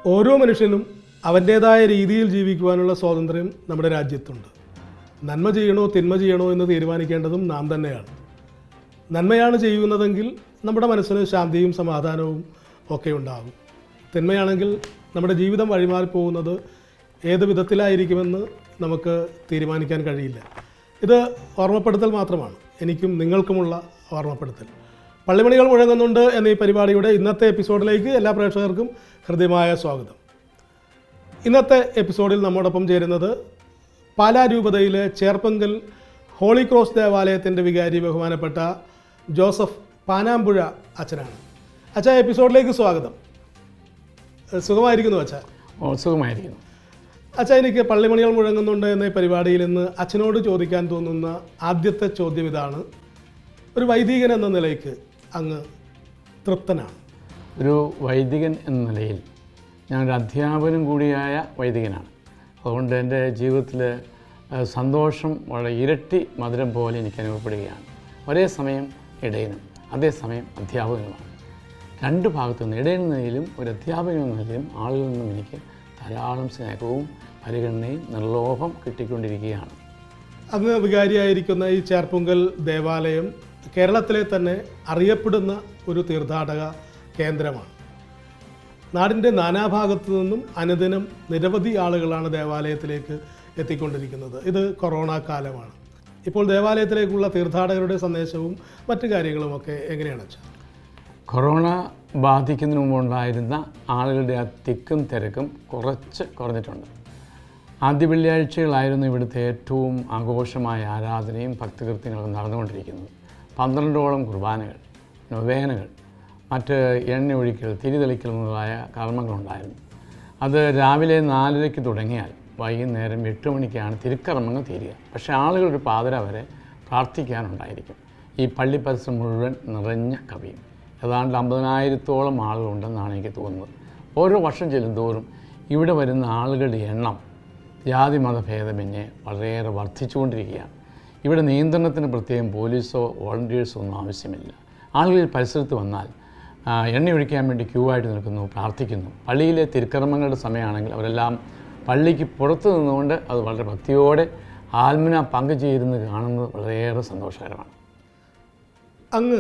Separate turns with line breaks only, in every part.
ഓരോ മനുഷ്യനും അവൻ്റേതായ രീതിയിൽ ജീവിക്കുവാനുള്ള സ്വാതന്ത്ര്യം നമ്മുടെ രാജ്യത്തുണ്ട് നന്മ ചെയ്യണോ തിന്മ ചെയ്യണോ എന്ന് തീരുമാനിക്കേണ്ടതും നാം തന്നെയാണ് നന്മയാണ് ചെയ്യുന്നതെങ്കിൽ നമ്മുടെ മനസ്സിന് ശാന്തിയും സമാധാനവും ഒക്കെ ഉണ്ടാകും തിന്മയാണെങ്കിൽ നമ്മുടെ ജീവിതം വഴിമാറിപ്പോകുന്നത് ഏത് വിധത്തിലായിരിക്കുമെന്ന് നമുക്ക് തീരുമാനിക്കാൻ കഴിയില്ല ഇത് ഓർമ്മപ്പെടുത്തൽ മാത്രമാണ് എനിക്കും നിങ്ങൾക്കുമുള്ള ഓർമ്മപ്പെടുത്തൽ പള്ളിമണികൾ മുഴങ്ങുന്നുണ്ട് എന്ന ഈ പരിപാടിയുടെ ഇന്നത്തെ എപ്പിസോഡിലേക്ക് എല്ലാ പ്രേക്ഷകർക്കും ഹൃദ്യമായ സ്വാഗതം ഇന്നത്തെ എപ്പിസോഡിൽ നമ്മോടൊപ്പം ചേരുന്നത് പാലാ രൂപതയിലെ ചേർപ്പങ്കൽ ഹോളി ക്രോസ് ദേവാലയത്തിൻ്റെ വികാരി ബഹുമാനപ്പെട്ട ജോസഫ് പാനാമ്പുഴ അച്ഛനാണ് അച്ഛാ എപ്പിസോഡിലേക്ക് സ്വാഗതം ഏഹ് സുഖമായിരിക്കുന്നു അച്ഛാ
ഓ സുഖമായിരിക്കുന്നു
അച്ഛാ എനിക്ക് പള്ളിമണികൾ മുഴങ്ങുന്നുണ്ട് എന്ന ഈ പരിപാടിയിൽ ഇന്ന് അച്ഛനോട് ചോദിക്കാൻ തോന്നുന്ന ആദ്യത്തെ ചോദ്യം ഇതാണ് ഒരു വൈദികൻ എന്ന നിലയ്ക്ക് അങ്ങ് തൃപ്തനാണ്
ഒരു വൈദികൻ എന്ന നിലയിൽ ഞാനൊരു അധ്യാപനം കൂടിയായ വൈദികനാണ് അതുകൊണ്ട് എൻ്റെ ജീവിതത്തിൽ ഏഹ്, സന്തോഷം വളരെ ഇരട്ടി മധുരം പോലെ എനിക്ക് അനുഭവപ്പെടുകയാണ് ഒരേ സമയം ഇടയനും അതേസമയം അധ്യാപകനുമാണ് രണ്ട് ഭാഗത്തു നിന്ന് ഇടയൻ എന്ന നിലയിലും ഒരു അധ്യാപകൻ എന്ന നിലയിലും ആളുകളിൽ നിന്നും എനിക്ക് ധാരാളം സ്നേഹവും പരിഗണനയും നിർലോഭം കിട്ടിക്കൊണ്ടിരിക്കുകയാണ്
അങ്ങ് വികാരിയായിരിക്കുന്ന ഈ ചേർപ്പുങ്കൽ ദേവാലയം കേരളത്തിലെ തന്നെ അറിയപ്പെടുന്ന ഒരു തീർത്ഥാടക കേന്ദ്രമാണ് നാടിൻ്റെ നാനാഭാഗത്തു നിന്നും അനുദിനം നിരവധി ആളുകളാണ് ദേവാലയത്തിലേക്ക് എത്തിക്കൊണ്ടിരിക്കുന്നത് ഇത് കൊറോണ കാലമാണ് ഇപ്പോൾ ദേവാലയത്തിലേക്കുള്ള തീർത്ഥാടകരുടെ സന്ദേശവും മറ്റു കാര്യങ്ങളുമൊക്കെ എങ്ങനെയാണ് വെച്ചാൽ
കൊറോണ ബാധിക്കുന്നതിന് മുമ്പുണ്ടായിരുന്ന ആളുകളുടെ ആ തിക്കും തിരക്കും കുറച്ച് കുറഞ്ഞിട്ടുണ്ട് ആദ്യ വെള്ളിയാഴ്ചകളായിരുന്നു ഇവിടുത്തെ ഏറ്റവും ആഘോഷമായ ആരാധനയും ഭക്തികൃത്യങ്ങളും നടന്നുകൊണ്ടിരിക്കുന്നത് പന്ത്രണ്ടോളം കുർബാനകൾ നൊവേനകൾ മറ്റ് എണ്ണ ഒഴിക്കൽ തിരിതെളിക്കൽ മുതലായ കർമ്മങ്ങളുണ്ടായിരുന്നു അത് രാവിലെ നാലരയ്ക്ക് തുടങ്ങിയാൽ വൈകുന്നേരം എട്ട് മണിക്കാണ് തിരുക്കർമ്മങ്ങൾ തീരുക പക്ഷേ ആളുകൾ ഒരു പാതിര വരെ പ്രാർത്ഥിക്കാനുണ്ടായിരിക്കും ഈ പള്ളി പരിസരം മുഴുവൻ നിറഞ്ഞ കവിയും ഏതാണ്ട് അമ്പതിനായിരത്തോളം ആളുകളുണ്ടെന്നാണ് എനിക്ക് തോന്നുന്നത് ഓരോ വർഷം ചെല്ലുന്തോറും ഇവിടെ വരുന്ന ആളുകളുടെ എണ്ണം ജാതി മതഭേദമന്യേ വളരെയേറെ വർദ്ധിച്ചുകൊണ്ടിരിക്കുകയാണ് ഇവിടെ നിയന്ത്രണത്തിന് പ്രത്യേകം പോലീസോ വോളണ്ടിയേഴ്സോ ഒന്നും ആവശ്യമില്ല ആളുകൾ പരിസരത്ത് വന്നാൽ ആ, എണ്ണയൊഴിക്കാൻ വേണ്ടി ക്യൂ ആയിട്ട് നിൽക്കുന്നു പ്രാർത്ഥിക്കുന്നു പള്ളിയിലെ തിരുക്കർമ്മങ്ങളുടെ സമയമാണെങ്കിൽ അവരെല്ലാം പള്ളിക്ക് പുറത്ത് നിന്നുകൊണ്ട് അത് വളരെ ഭക്തിയോടെ ആത്മന പങ്കുചേരുന്നത് കാണുന്നത് വളരെയേറെ സന്തോഷകരമാണ്
അങ്ങ്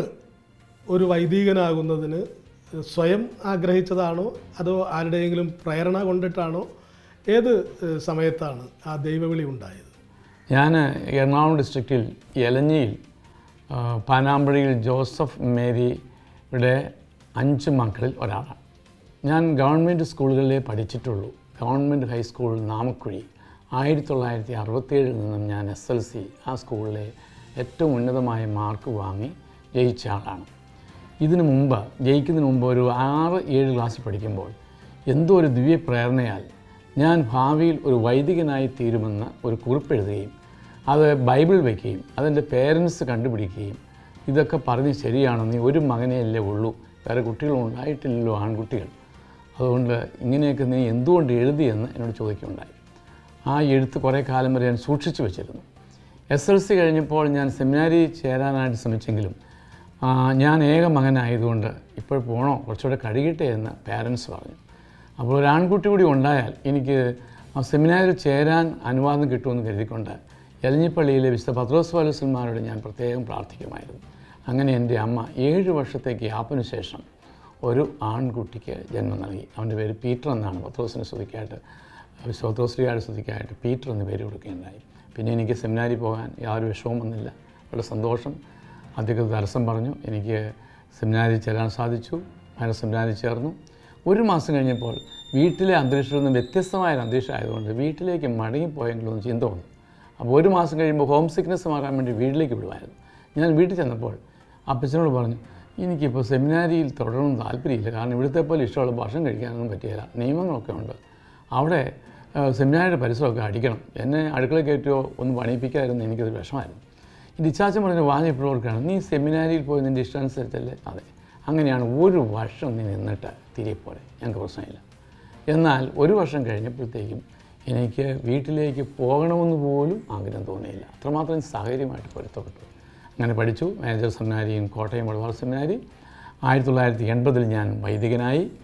ഒരു വൈദികനാകുന്നതിന് സ്വയം ആഗ്രഹിച്ചതാണോ അതോ ആരുടെയെങ്കിലും പ്രേരണ കൊണ്ടിട്ടാണോ ഏത് ഏഹ്, സമയത്താണ് ആ ദൈവവിളി ഉണ്ടായത്
ഞാൻ എറണാകുളം ഡിസ്ട്രിക്റ്റിൽ എലഞ്ഞിയിൽ ആ, പാനാമ്പഴിയിൽ ജോസഫ് മേരിയുടെ അഞ്ച് മക്കളിൽ ഒരാളാണ് ഞാൻ ഗവൺമെൻറ് സ്കൂളുകളിലേ പഠിച്ചിട്ടുള്ളൂ ഗവൺമെൻറ് ഹൈസ്കൂൾ നാമക്കുഴി ആയിരത്തി തൊള്ളായിരത്തി അറുപത്തേഴിൽ നിന്നും ഞാൻ എസ് എൽ സി ആ സ്കൂളിലെ ഏറ്റവും ഉന്നതമായ മാർക്ക് വാങ്ങി ജയിച്ച ആളാണ് ഇതിനു മുമ്പ് ജയിക്കുന്നതിന് മുമ്പ് ഒരു ആറ് ഏഴ് ക്ലാസ്സിൽ പഠിക്കുമ്പോൾ എന്തോ ഒരു ദിവ്യ പ്രേരണയാൽ ഞാൻ ഭാവിയിൽ ഒരു വൈദികനായി തീരുമെന്ന് ഒരു കുറിപ്പ് എഴുതുകയും അത് ബൈബിൾ വയ്ക്കുകയും അതിൻ്റെ പേരൻസ് കണ്ടുപിടിക്കുകയും ഇതൊക്കെ പറഞ്ഞ് ശരിയാണോ നീ ഒരു മകനെയല്ലേ ഉള്ളൂ വേറെ കുട്ടികൾ ഉണ്ടായിട്ടില്ലല്ലോ ആൺകുട്ടികൾ അതുകൊണ്ട് ഇങ്ങനെയൊക്കെ നീ എന്തുകൊണ്ട് എഴുതിയെന്ന് എന്നോട് ചോദിക്കുകയുണ്ടായി ആ എഴുത്ത് കുറേ കാലം വരെ ഞാൻ സൂക്ഷിച്ചു വെച്ചിരുന്നു എസ് എൽ സി കഴിഞ്ഞപ്പോൾ ഞാൻ സെമിനാരി ചേരാനായിട്ട് ശ്രമിച്ചെങ്കിലും ആ, ഞാൻ ഏക മകനായതുകൊണ്ട് ഇപ്പോൾ പോകണോ കുറച്ചുകൂടെ കഴിയട്ടെ എന്ന് പാരൻസ് പറഞ്ഞു അപ്പോൾ ഒരു ആൺകുട്ടി കൂടി ഉണ്ടായാൽ എനിക്ക് ആ സെമിനാരിൽ ചേരാൻ അനുവാദം കിട്ടുമെന്ന് കരുതിക്കൊണ്ട് എലഞ്ഞിപ്പള്ളിയിലെ വിശുദ്ധ പത്രോസ് വലസന്മാരോട് ഞാൻ പ്രത്യേകം പ്രാർത്ഥിക്കുമായിരുന്നു അങ്ങനെ എൻ്റെ അമ്മ ഏഴ് വർഷത്തെ ഗ്യാപ്പിന് ശേഷം ഒരു ആൺകുട്ടിക്ക് ജന്മം നൽകി അവൻ്റെ പേര് പീറ്റർ എന്നാണ് പത്രോസിനെ സ്തുതിക്കായിട്ട് വിശ്വത്രോശ്രീയുടെ സ്തുതിക്കായിട്ട് പീറ്റർ എന്ന് പേര് കൊടുക്കുകയുണ്ടായി പിന്നെ എനിക്ക് സെമിനാരി പോകാൻ യാതൊരു വിഷമവും വന്നില്ല വളരെ സന്തോഷം അധികൃതർ തടസ്സം പറഞ്ഞു എനിക്ക് സെമിനാരി ചേരാൻ സാധിച്ചു അങ്ങനെ സെമിനാരി ചേർന്നു ഒരു മാസം കഴിഞ്ഞപ്പോൾ വീട്ടിലെ അന്തരീക്ഷത്തിൽ നിന്ന് വ്യത്യസ്തമായ ഒരു അന്തരീക്ഷം ആയതുകൊണ്ട് വീട്ടിലേക്ക് മടങ്ങിപ്പോയെങ്കിലോ എന്ന് ചിന്ത വന്നു അപ്പോൾ ഒരു മാസം കഴിയുമ്പോൾ ഹോം സിക്നസ് മാറാൻ വേണ്ടി വീട്ടിലേക്ക് വിടുമായിരുന്നു ഞാൻ വീട്ടിൽ ചെന്നപ്പോൾ അപ്പച്ചനോട് പറഞ്ഞു എനിക്കിപ്പോൾ സെമിനാരിയിൽ തുടരണമെന്ന് താല്പര്യമില്ല കാരണം ഇവിടുത്തെ പോലെ ഇഷ്ടമുള്ള ഭക്ഷണം കഴിക്കാനൊന്നും പറ്റിയില്ല നിയമങ്ങളൊക്കെ ഉണ്ട് അവിടെ ആ, സെമിനാരിയുടെ പരിസരമൊക്കെ അടിക്കണം എന്നെ അടുക്കളയിൽ കയറ്റുമോ ഒന്ന് പണിയിപ്പിക്കാതിരുന്ന് എനിക്കത് വിഷമായിരുന്നു ഈ ഡിച്ചാച്ചൻ പറഞ്ഞ വാങ്ങിയപ്പോഴോർക്കാണ് നീ സെമിനാരിയിൽ പോയി നിൻ്റെ ഇഷ്ടാനുസരിച്ചല്ലേ അതെ അങ്ങനെയാണ് ഒരു വർഷം നീ നിന്നിട്ട് തിരികെ പോരെ ഞങ്ങൾക്ക് പ്രശ്നമില്ല എന്നാൽ ഒരു വർഷം കഴിഞ്ഞപ്പോഴത്തേക്കും എനിക്ക് വീട്ടിലേക്ക് പോകണമെന്ന് പോലും ആഗ്രഹം തോന്നിയില്ല അത്രമാത്രം സാഹചര്യമായിട്ട് പൊരുത്തപ്പെട്ടു അങ്ങനെ പഠിച്ചു മാനേജർ സെമിനാരിയും കോട്ടയം വടവാൾ സെമിനാരി ആയിരത്തി തൊള്ളായിരത്തി എൺപതിൽ ഞാൻ വൈദികനായി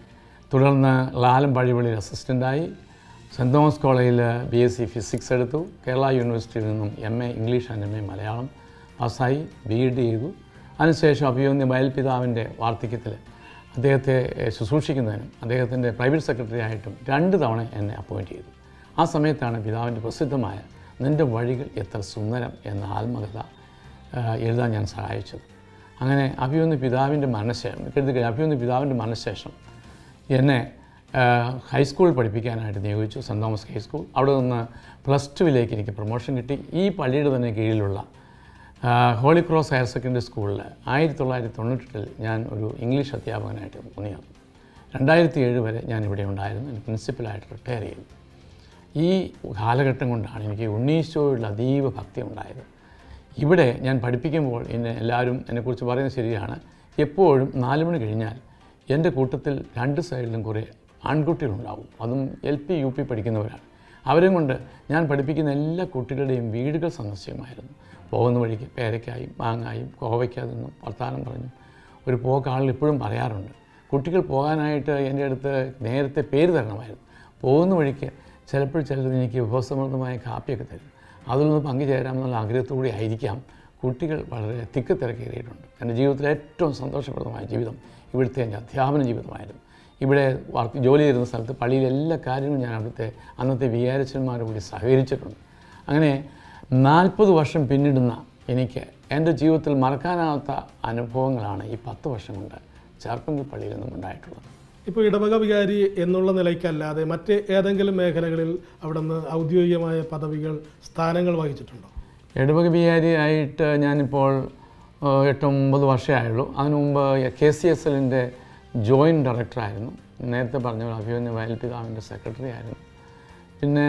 തുടർന്ന് ലാലം പഴിവള്ളിയിൽ അസിസ്റ്റൻ്റായി സെൻറ് തോമസ് കോളേജിൽ ബി എസ് സി ഫിസിക്സ് എടുത്തു കേരള യൂണിവേഴ്സിറ്റിയിൽ നിന്നും M A English and M A Malayalam പാസ്സായി ബി എഡ് ചെയ്തു അതിനുശേഷം അഭിയോന്യ ബയൽപിതാവിൻ്റെ വാർദ്ധക്യത്തിൽ അദ്ദേഹത്തെ ഏഹ്, ശുശ്രൂഷിക്കുന്നതിനും അദ്ദേഹത്തിൻ്റെ പ്രൈവറ്റ് സെക്രട്ടറി ആയിട്ടും രണ്ട് തവണ എന്നെ അപ്പോയിൻറ്റ് ചെയ്തു ആ സമയത്താണ് പിതാവിൻ്റെ പ്രസിദ്ധമായ നിൻ്റെ വഴികൾ എത്ര സുന്ദരം എന്ന ആത്മകഥ ഏഹ്, എഴുതാൻ ഞാൻ സഹായിച്ചത് അങ്ങനെ അഭിയൊന്ന് പിതാവിൻ്റെ മരണശേഷം കരുതി അഭിയൊന്ന് പിതാവിൻ്റെ മരണശേഷം എന്നെ ഏഹ്, ഹൈസ്കൂൾ പഠിപ്പിക്കാനായിട്ട് നിയോഗിച്ചു സെൻറ് തോമസ് ഹൈസ്കൂൾ അവിടെ നിന്ന് പ്ലസ് ടുവിലേക്ക് എനിക്ക് പ്രൊമോഷൻ കിട്ടി ഈ പള്ളിയുടെ തന്നെ കീഴിലുള്ള ആഹ്, ഹോളി ക്രോസ് ഹയർ സെക്കൻഡറി സ്കൂളിൽ ആയിരത്തി തൊള്ളായിരത്തി തൊണ്ണൂറ്റെട്ടിൽ ഞാൻ ഒരു ഇംഗ്ലീഷ് അധ്യാപകനായിട്ട് വന്നു രണ്ടായിരത്തി ഏഴ് വരെ ഞാൻ ഇവിടെ ഉണ്ടായിരുന്നു പ്രിൻസിപ്പലായിട്ട് റിട്ടയർ ചെയ്തു ഈ കാലഘട്ടം കൊണ്ടാണ് എനിക്ക് ഉണ്ണീശോയുള്ള അതീവ ഭക്തി ഉണ്ടായത് ഇവിടെ ഞാൻ പഠിപ്പിക്കുമ്പോൾ എന്നെ എല്ലാവരും എന്നെക്കുറിച്ച് പറയുന്നത് ശരിയാണ് എപ്പോഴും നാല് മണി കഴിഞ്ഞാൽ എൻ്റെ കൂട്ടത്തിൽ രണ്ട് സൈഡിലും കുറേ ആൺകുട്ടികളുണ്ടാവും അതും എൽ പി യു പി പഠിക്കുന്നവരാണ് അവരെയും കൊണ്ട് ഞാൻ പഠിപ്പിക്കുന്ന എല്ലാ കുട്ടികളുടെയും വീടുകൾ സന്ദർശിക്കുമായിരുന്നു പോകുന്ന വഴിക്ക് പേരയ്ക്കായും മാങ്ങായും കോവയ്ക്ക നിന്നും വർത്തമാനം പറഞ്ഞു ഒരു പോക്ക് ആളുകൾ ഇപ്പോഴും പറയാറുണ്ട് കുട്ടികൾ പോകാനായിട്ട് എൻ്റെ അടുത്ത് നേരത്തെ പേര് തരണമായിരുന്നു പോകുന്ന വഴിക്ക് ചിലപ്പോൾ ചിലർ എനിക്ക് വിഭവസമൃദ്ധമായ കാപ്പിയൊക്കെ തരും അതിൽ നിന്ന് പങ്കുചേരാമെന്നുള്ള ആഗ്രഹത്തോടെ ആയിരിക്കാം കുട്ടികൾ വളരെ തിക്ക് തിരക്കേറിയിട്ടുണ്ട് എൻ്റെ ജീവിതത്തിലെ ഏറ്റവും സന്തോഷപ്രദമായ ജീവിതം ഇവിടുത്തെ എൻ്റെ അധ്യാപന ജീവിതമായിരുന്നു ഇവിടെ വർക്ക് ജോലി ചെയ്യുന്ന സ്ഥലത്ത് പള്ളിയിലെ എല്ലാ കാര്യങ്ങളും ഞാൻ അവിടുത്തെ അന്നത്തെ വികാരച്ചന്മാരോട് കൂടി സഹകരിച്ചിട്ടുണ്ട് അങ്ങനെ നാൽപ്പത് വർഷം പിന്നിടുന്ന എനിക്ക് എൻ്റെ ജീവിതത്തിൽ മറക്കാനാവാത്ത അനുഭവങ്ങളാണ് ഈ പത്ത് വർഷം കൊണ്ട് ചേർപ്പങ്കൽ പള്ളിയിൽ നിന്നും ഉണ്ടായിട്ടുള്ളത്
ഇപ്പോൾ ഇടവക വികാരി എന്നുള്ള നിലയ്ക്കല്ലാതെ മറ്റ് ഏതെങ്കിലും മേഖലകളിൽ അവിടെ നിന്ന് ഔദ്യോഗികമായ പദവികൾ സ്ഥാനങ്ങൾ വഹിച്ചിട്ടുണ്ടോ
ഇടവക വികാരിയായിട്ട് ഞാനിപ്പോൾ ഏഹ്, എട്ട് ഒമ്പത് വർഷമേ ആയുള്ളൂ അതിനു മുമ്പ് കെ സി എസ് എല്ലിൻ്റെ ജോയിൻറ്റ് ഡയറക്ടറായിരുന്നു നേരത്തെ പറഞ്ഞ പോലെ അഭിമന്യ വയൽപിതാവിൻ്റെ സെക്രട്ടറി ആയിരുന്നു പിന്നെ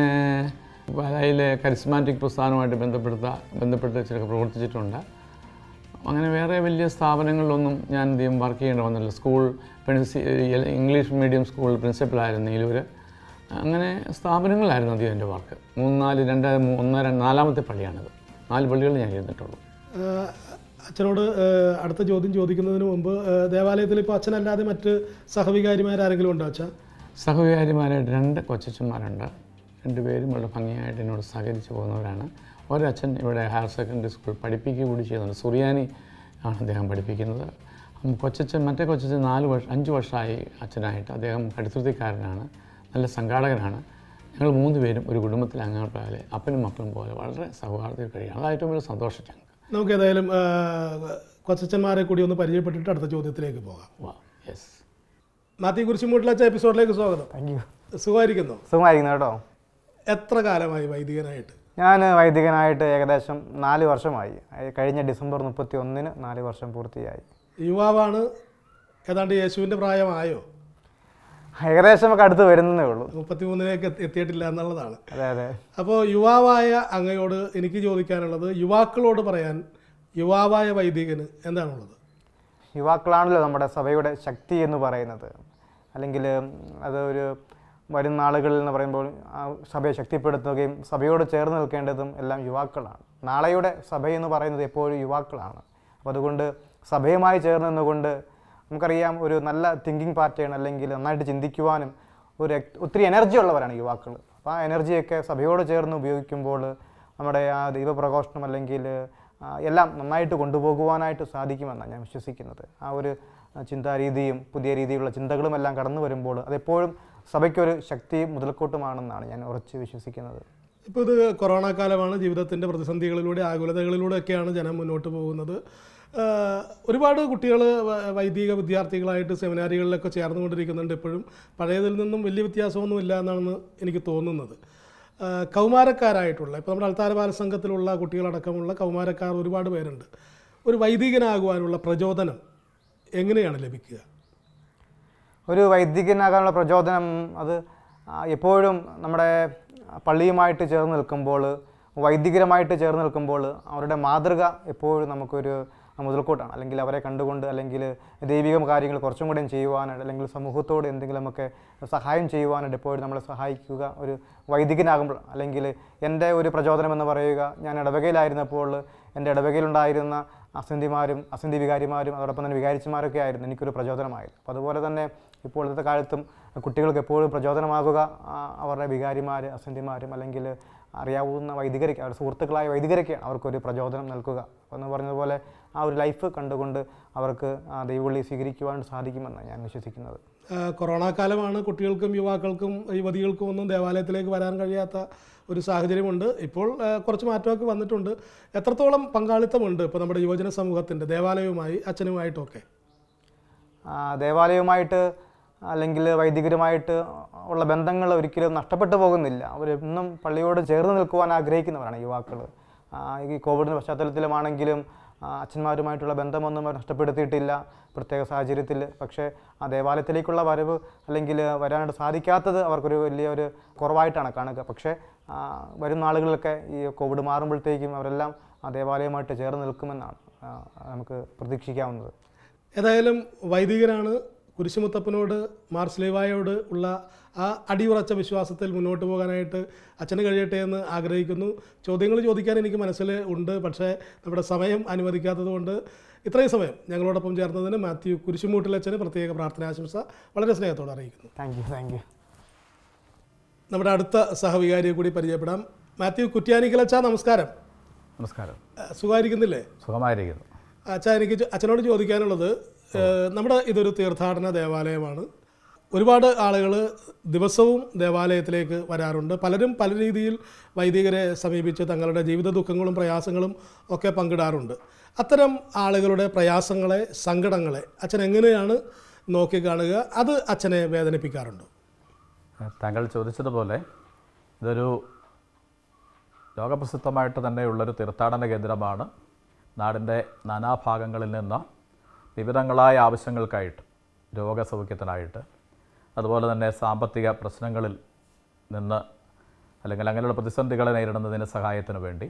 വലയിലെ കരിസ്മാറ്റിക് പ്രസ്ഥാനവുമായിട്ട് ബന്ധപ്പെടുത്ത ബന്ധപ്പെട്ട് ചില പ്രവർത്തിച്ചിട്ടുണ്ട് അങ്ങനെ വേറെ വലിയ സ്ഥാപനങ്ങളിലൊന്നും ഞാൻ അധികം വർക്ക് ചെയ്യേണ്ടി വന്നില്ല സ്കൂൾ പ്രിൻസി ഇംഗ്ലീഷ് മീഡിയം സ്കൂൾ പ്രിൻസിപ്പലായിരുന്നു നീലൂർ അങ്ങനെ സ്ഥാപനങ്ങളിലായിരുന്നു അധികം എൻ്റെ വർക്ക് മൂന്ന് നാല് രണ്ട് മൂ- ഒന്ന് രണ്ട് നാലാമത്തെ പള്ളിയാണിത് നാല് പള്ളികളിൽ ഞാൻ ഇരുന്നിട്ടുള്ളൂ
ആഹ് അച്ഛനോട് ആഹ് അടുത്ത ചോദ്യം ചോദിക്കുന്നതിന് മുമ്പ് ആഹ് ദേവാലയത്തിൽ ഇപ്പോൾ അച്ഛനല്ലാതെ മറ്റ് സഹവികാരിമാരാരെങ്കിലും ഉണ്ടോ അച്ഛാ
സഹവികാരിമാരായിട്ട് രണ്ട് കൊച്ചന്മാരുണ്ട് രണ്ടുപേരും വളരെ ഭംഗിയായിട്ട് എന്നോട് സഹകരിച്ച് പോകുന്നവരാണ് ഒരച്ഛൻ ഇവിടെ ഹയർ സെക്കൻഡറി സ്കൂൾ പഠിപ്പിക്കുക കൂടി ചെയ്യുന്നുണ്ട് സുറിയാനി ആണ് അദ്ദേഹം പഠിപ്പിക്കുന്നത് ഉം, കൊച്ചച്ഛൻ മറ്റേ കൊച്ചച്ഛൻ നാല് വർഷം അഞ്ച് വർഷമായി അച്ഛനായിട്ട് അദ്ദേഹം കടുത്തുരുത്തിക്കാരനാണ് നല്ല സംഘാടകനാണ് ഞങ്ങൾ മൂന്ന് പേരും ഒരു കുടുംബത്തിലെ അംഗങ്ങൾ പോലെ അപ്പനും മക്കളും പോലെ വളരെ സൗഹാർദ്ദത്തിൽ കഴിയാണ് അത് ഏറ്റവും വലിയ സന്തോഷം ഞങ്ങൾക്ക്
നമുക്ക് ഏതായാലും ആഹ് കൊച്ചച്ഛന്മാരെ കൂടി ഒന്ന് പരിചയപ്പെട്ടിട്ട് അടുത്ത ചോദ്യത്തിലേക്ക് പോകാം
വാ യെസ്
മാത്യു കുരിശുമൂട്ടിലച്ച എപ്പിസോഡിലേക്ക് സ്വാഗതം
താങ്ക് യു
സുഖമായിരിക്കുന്നു
സുഖമായിരിക്കുന്നു കേട്ടോ
എത്ര കാലമായി വൈദികനായിട്ട്
ഞാൻ വൈദികനായിട്ട് ഏകദേശം നാല് വർഷമായി അതായത് കഴിഞ്ഞ ഡിസംബർ മുപ്പത്തി ഒന്നിന് നാല് വർഷം പൂർത്തിയായി
യുവാവാണ് ഏതാണ്ട് യേശുവിൻ്റെ പ്രായമായോ
ഏകദേശം നമുക്ക് അടുത്ത് വരുന്നതേ ഉള്ളൂ
മുപ്പത്തിമൂന്നിലേക്ക് എത്തി- എത്തിയിട്ടില്ല എന്നുള്ളതാണ്
അതെ അതെ
അപ്പോൾ യുവാവായ അങ്ങയോട് എനിക്ക് ചോദിക്കാനുള്ളത് യുവാക്കളോട് പറയാൻ യുവാവായ വൈദികന് എന്താണുള്ളത്
യുവാക്കളാണല്ലോ നമ്മുടെ സഭയുടെ ശക്തി എന്ന് പറയുന്നത് അല്ലെങ്കിൽ അത് ഒരു വരും നാളുകളിൽ എന്ന് പറയുമ്പോൾ ആ സഭയെ ശക്തിപ്പെടുത്തുകയും സഭയോട് ചേർന്ന് നിൽക്കേണ്ടതും എല്ലാം യുവാക്കളാണ് നാളെയുടെ സഭ എന്ന് പറയുന്നത് എപ്പോഴും യുവാക്കളാണ് അപ്പോൾ അതുകൊണ്ട് സഭയുമായി ചേർന്ന് നിന്നുകൊണ്ട് നമുക്കറിയാം ഒരു നല്ല തിങ്കിങ് പാറ്റേൺ അല്ലെങ്കിൽ നന്നായിട്ട് ചിന്തിക്കുവാനും ഒരു എക്- ഒത്തിരി എനർജി ഉള്ളവരാണ് യുവാക്കൾ അപ്പോൾ ആ എനർജിയൊക്കെ സഭയോട് ചേർന്ന് ഉപയോഗിക്കുമ്പോൾ നമ്മുടെ ആ ദൈവപ്രഘോഷണം അല്ലെങ്കിൽ ആ, എല്ലാം നന്നായിട്ട് കൊണ്ടുപോകുവാനായിട്ട് സാധിക്കുമെന്നാണ് ഞാൻ വിശ്വസിക്കുന്നത് ആ ഒരു ആ, ചിന്താരീതിയും പുതിയ രീതിയിലുള്ള ചിന്തകളും എല്ലാം കടന്നു വരുമ്പോൾ അതെപ്പോഴും സഭയ്ക്കൊരു ശക്തിയും മുതൽക്കൂട്ടുമാണെന്നാണ് ഞാൻ ഉറച്ച് വിശ്വസിക്കുന്നത്
ഇപ്പോൾ ഇത് കൊറോണ കാലമാണ് ജീവിതത്തിൻ്റെ പ്രതിസന്ധികളിലൂടെ ആകുലതകളിലൂടെയൊക്കെയാണ് ജനം മുന്നോട്ട് പോകുന്നത് ആഹ് ഒരുപാട് കുട്ടികൾ വൈദിക വിദ്യാർത്ഥികളായിട്ട് സെമിനാരികളിലൊക്കെ ചേർന്നുകൊണ്ടിരിക്കുന്നുണ്ട് ഇപ്പോഴും പഴയതിൽ നിന്നും വലിയ വ്യത്യാസമൊന്നുമില്ല എന്നാണ് എനിക്ക് തോന്നുന്നത് ആഹ് കൗമാരക്കാരായിട്ടുള്ള ഇപ്പോൾ നമ്മുടെ അൾത്താര ബാലസംഘത്തിലുള്ള കുട്ടികളടക്കമുള്ള കൗമാരക്കാർ ഒരുപാട് പേരുണ്ട് ഒരു വൈദികനാകുവാനുള്ള പ്രചോദനം എങ്ങനെയാണ് ലഭിക്കുക
ഒരു വൈദികനാകാനുള്ള പ്രചോദനം അത് ആ, എപ്പോഴും നമ്മുടെ പള്ളിയുമായിട്ട് ചേർന്ന് നിൽക്കുമ്പോൾ വൈദികരുമായിട്ട് ചേർന്ന് നിൽക്കുമ്പോൾ അവരുടെ മാതൃക എപ്പോഴും നമുക്കൊരു മുതൽക്കൂട്ടാണ് അല്ലെങ്കിൽ അവരെ കണ്ടുകൊണ്ട് അല്ലെങ്കിൽ ദൈവിക കാര്യങ്ങൾ കുറച്ചും കൂടെയും ചെയ്യുവാനായിട്ട് അല്ലെങ്കിൽ സമൂഹത്തോട് എന്തെങ്കിലുമൊക്കെ സഹായം ചെയ്യുവാനായിട്ട് എപ്പോഴും നമ്മളെ സഹായിക്കുക ഒരു വൈദികനാകുമ്പോൾ അല്ലെങ്കിൽ എൻ്റെ ഒരു പ്രചോദനം എന്ന് പറയുക ഞാൻ ഇടവകയിലായിരുന്നപ്പോൾ എൻ്റെ ഇടവകയിലുണ്ടായിരുന്ന അസന്ധിമാരും അസന്ധി വികാരിമാരും അതോടൊപ്പം തന്നെ വികാരിച്ചുമാരൊക്കെ ആയിരുന്നു എനിക്കൊരു പ്രചോദനമായിരുന്നു അപ്പോൾ അതുപോലെ തന്നെ ഇപ്പോൾ ഇന്നത്തെ കാലത്തും കുട്ടികൾക്ക് എപ്പോഴും പ്രചോദനമാകുക ആ, അവരുടെ വികാരിമാർ അസന്ധിമാരും അല്ലെങ്കിൽ അറിയാവുന്ന വൈദികരയ്ക്ക് അവരുടെ സുഹൃത്തുക്കളായ വൈദികരയ്ക്കാണ് അവർക്കൊരു പ്രചോദനം നൽകുക എന്ന് പറഞ്ഞതുപോലെ ആ ഒരു ലൈഫ് കണ്ടുകൊണ്ട് അവർക്ക് ആ ദൈവവിളി സ്വീകരിക്കുവാൻ സാധിക്കുമെന്നാണ് ഞാൻ വിശ്വസിക്കുന്നത്
ആ, കൊറോണ കാലമാണ് കുട്ടികൾക്കും യുവാക്കൾക്കും യുവതികൾക്കും ഒന്നും ദേവാലയത്തിലേക്ക് വരാൻ കഴിയാത്ത ഒരു സാഹചര്യമുണ്ട് ഇപ്പോൾ ആ, കുറച്ച് മാറ്റമൊക്കെ വന്നിട്ടുണ്ട് എത്രത്തോളം പങ്കാളിത്തമുണ്ട് ഇപ്പോൾ നമ്മുടെ യുവജന സമൂഹത്തിൻ്റെ ദേവാലയവുമായി അച്ഛനുമായിട്ടൊക്കെ
ആ, ദേവാലയവുമായിട്ട് അല്ലെങ്കിൽ വൈദികരുമായിട്ട് ഉള്ള ബന്ധങ്ങൾ ഒരിക്കലും നഷ്ടപ്പെട്ടു പോകുന്നില്ല അവർ ഇന്നും പള്ളിയോട് ചേർന്ന് നിൽക്കുവാൻ ആഗ്രഹിക്കുന്നവരാണ് യുവാക്കൾ ഈ കോവിഡിൻ്റെ പശ്ചാത്തലത്തിലുമാണെങ്കിലും ആ, അച്ഛന്മാരുമായിട്ടുള്ള ബന്ധമൊന്നും അവർ നഷ്ടപ്പെടുത്തിയിട്ടില്ല പ്രത്യേക സാഹചര്യത്തിൽ പക്ഷേ ആ ദേവാലയത്തിലേക്കുള്ള വരവ് അല്ലെങ്കിൽ വരാനായിട്ട് സാധിക്കാത്തത് അവർക്കൊരു വലിയൊരു കുറവായിട്ടാണ് കാണുക പക്ഷേ ആ, വരും നാളുകളിലൊക്കെ ഈ കോവിഡ് മാറുമ്പോഴത്തേക്കും അവരെല്ലാം ആ ദേവാലയവുമായിട്ട് ചേർന്ന് നിൽക്കുമെന്നാണ് ആ, നമുക്ക് പ്രതീക്ഷിക്കാവുന്നത്
ഏതായാലും വൈദികനാണ് കുരിശുമുത്തപ്പനോട് മാർസ്ലേവായോട് ഉള്ള ആ അടിയുറച്ച വിശ്വാസത്തിൽ മുന്നോട്ട് പോകാനായിട്ട് അച്ഛന് കഴിയട്ടെ എന്ന് ആഗ്രഹിക്കുന്നു ചോദ്യങ്ങൾ ചോദിക്കാൻ എനിക്ക് മനസ്സിൽ ഉണ്ട് പക്ഷേ നമ്മുടെ സമയം അനുവദിക്കാത്തത് കൊണ്ട് ഇത്രയും സമയം ഞങ്ങളോടൊപ്പം ചേർന്നതിന് മാത്യു കുരിശുമൂട്ടിലച്ഛന് പ്രത്യേക പ്രാർത്ഥനാശംസ വളരെ സ്നേഹത്തോടെ അറിയിക്കുന്നു
താങ്ക് യു താങ്ക് യു
നമ്മുടെ അടുത്ത സഹവികാരിയെ കൂടി പരിചയപ്പെടാം മാത്യു കുറ്റ്യാനിക്കലച്ച നമസ്കാരം
നമസ്കാരം
ആ, സുഖമായിരിക്കുന്നില്ലേ
സുഖമായിരിക്കുന്നു
അച്ഛാ എനിക്ക് ചോ- അച്ഛനോട് ചോദിക്കാനുള്ളത് ഏഹ്, നമ്മുടെ ഇതൊരു തീർത്ഥാടന ദേവാലയമാണ് ഒരുപാട് ആളുകൾ ദിവസവും ദേവാലയത്തിലേക്ക് വരാറുണ്ട് പലരും പല രീതിയിൽ വൈദികരെ സമീപിച്ച് തങ്ങളുടെ ജീവിത ദുഃഖങ്ങളും പ്രയാസങ്ങളും ഒക്കെ പങ്കിടാറുണ്ട് അത്തരം ആളുകളുടെ പ്രയാസങ്ങളെ സങ്കടങ്ങളെ അച്ഛൻ എങ്ങനെയാണ് നോക്കിക്കാണുക അത് അച്ഛനെ വേദനിപ്പിക്കാറുണ്ടോ
താങ്കൾ ചോദിച്ചതുപോലെ ഇതൊരു ലോകപ്രസിദ്ധമായിട്ട് തന്നെയുള്ളൊരു തീർത്ഥാടന കേന്ദ്രമാണ് നാടിൻ്റെ നാനാഭാഗങ്ങളിൽ നിന്ന് വിവിധങ്ങളായ ആവശ്യങ്ങൾക്കായിട്ട് രോഗസൗഖ്യത്തിനായിട്ട് അതുപോലെ തന്നെ സാമ്പത്തിക പ്രശ്നങ്ങളിൽ നിന്ന് അല്ലെങ്കിൽ അങ്ങനെയുള്ള പ്രതിസന്ധികളെ നേരിടുന്നതിന് സഹായത്തിന് വേണ്ടി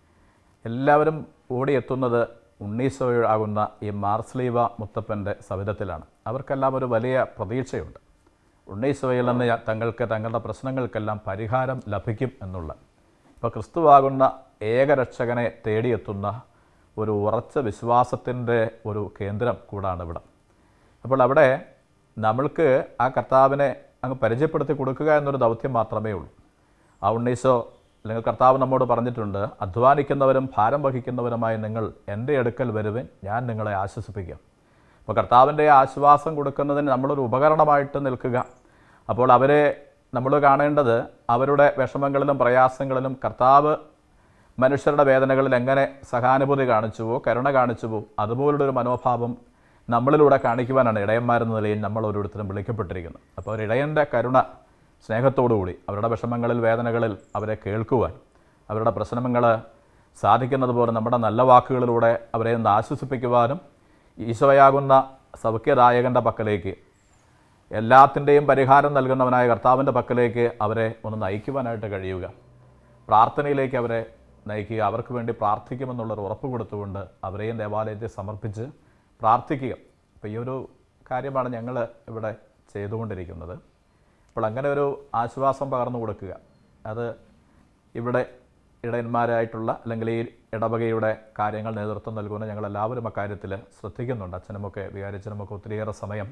എല്ലാവരും ഓടിയെത്തുന്നത് ഉണ്ണീശോയാകുന്ന ഈ മാർസ്ലീവ മുത്തപ്പൻ്റെ സവിധത്തിലാണ് അവർക്കെല്ലാം ഒരു വലിയ പ്രതീക്ഷയുണ്ട് ഉണ്ണീശോയിൽ നിന്ന് യ- തങ്ങൾക്ക് തങ്ങളുടെ പ്രശ്നങ്ങൾക്കെല്ലാം പരിഹാരം ലഭിക്കും എന്നുള്ള ഇപ്പോൾ ക്രിസ്തുവാകുന്ന ഏകരക്ഷകനെ തേടിയെത്തുന്ന ഒരു ഉറച്ച വിശ്വാസത്തിൻ്റെ ഒരു കേന്ദ്രം കൂടാണ് ഇവിടെ അപ്പോൾ അവിടെ നമ്മൾക്ക് ആ കർത്താവിനെ അങ്ങ് പരിചയപ്പെടുത്തി കൊടുക്കുക എന്നൊരു ദൗത്യം മാത്രമേ ഉള്ളൂ ആ ഉണ്ണീശോ അല്ലെങ്കിൽ കർത്താവ് നമ്മോട് പറഞ്ഞിട്ടുണ്ട് അധ്വാനിക്കുന്നവരും ഭാരം വഹിക്കുന്നവരുമായി നിങ്ങൾ എൻ്റെ അടുക്കൽ വരുവിൻ ഞാൻ നിങ്ങളെ ആശ്വസിപ്പിക്കാം അപ്പോൾ കർത്താവിൻ്റെ ആശ്വാസം കൊടുക്കുന്നതിന് നമ്മളൊരു ഉപകരണമായിട്ട് നിൽക്കുക അപ്പോൾ അവരെ നമ്മൾ കാണേണ്ടത് അവരുടെ വിഷമങ്ങളിലും പ്രയാസങ്ങളിലും കർത്താവ് മനുഷ്യരുടെ വേദനകളിൽ എങ്ങനെ സഹാനുഭൂതി കാണിച്ചുവോ കരുണ കാണിച്ചുവോ അതുപോലുള്ള ഒരു മനോഭാവം നമ്മളിലൂടെ കാണിക്കുവാനാണ് ഇടയന്മാരെന്ന നിലയിൽ നമ്മൾ ഓരോരുത്തരും വിളിക്കപ്പെട്ടിരിക്കുന്നത് അപ്പോൾ ഒരു ഇടയൻ്റെ കരുണ സ്നേഹത്തോടുകൂടി അവരുടെ വിഷമങ്ങളിൽ വേദനകളിൽ അവരെ കേൾക്കുവാൻ അവരുടെ പ്രശ്നങ്ങൾ സാധിക്കുന്നത് പോലെ നമ്മുടെ നല്ല വാക്കുകളിലൂടെ അവരെ ഒന്ന് ആശ്വസിപ്പിക്കുവാനും ഈശോയാകുന്ന സൗഖ്യദായകൻ്റെ പക്കലേക്ക് എല്ലാത്തിൻ്റെയും പരിഹാരം നൽകുന്നവനായ കർത്താവിൻ്റെ പക്കലേക്ക് അവരെ ഒന്ന് നയിക്കുവാനായിട്ട് കഴിയുക പ്രാർത്ഥനയിലേക്ക് അവരെ നയിക്കുക അവർക്ക് വേണ്ടി പ്രാർത്ഥിക്കുമെന്നുള്ളൊരു ഉറപ്പ് കൊടുത്തുകൊണ്ട് അവരെയും ദേവാലയത്തെ സമർപ്പിച്ച് പ്രാർത്ഥിക്കുക അപ്പോൾ ഈ ഒരു കാര്യമാണ് ഞങ്ങൾ ഇവിടെ ചെയ്തുകൊണ്ടിരിക്കുന്നത് അപ്പോൾ അങ്ങനെ ഒരു ആശ്വാസം പകർന്നു കൊടുക്കുക അത് ഇവിടെ ഇടയന്മാരായിട്ടുള്ള അല്ലെങ്കിൽ ഈ ഇടവകയുടെ കാര്യങ്ങൾ നേതൃത്വം നൽകുന്ന ഞങ്ങൾ എല്ലാവരും അക്കാര്യത്തിൽ ശ്രദ്ധിക്കുന്നുണ്ട് അച്ഛനുമൊക്കെ വികാരിച്ചനുമൊക്കെ ഒത്തിരിയേറെ സമയം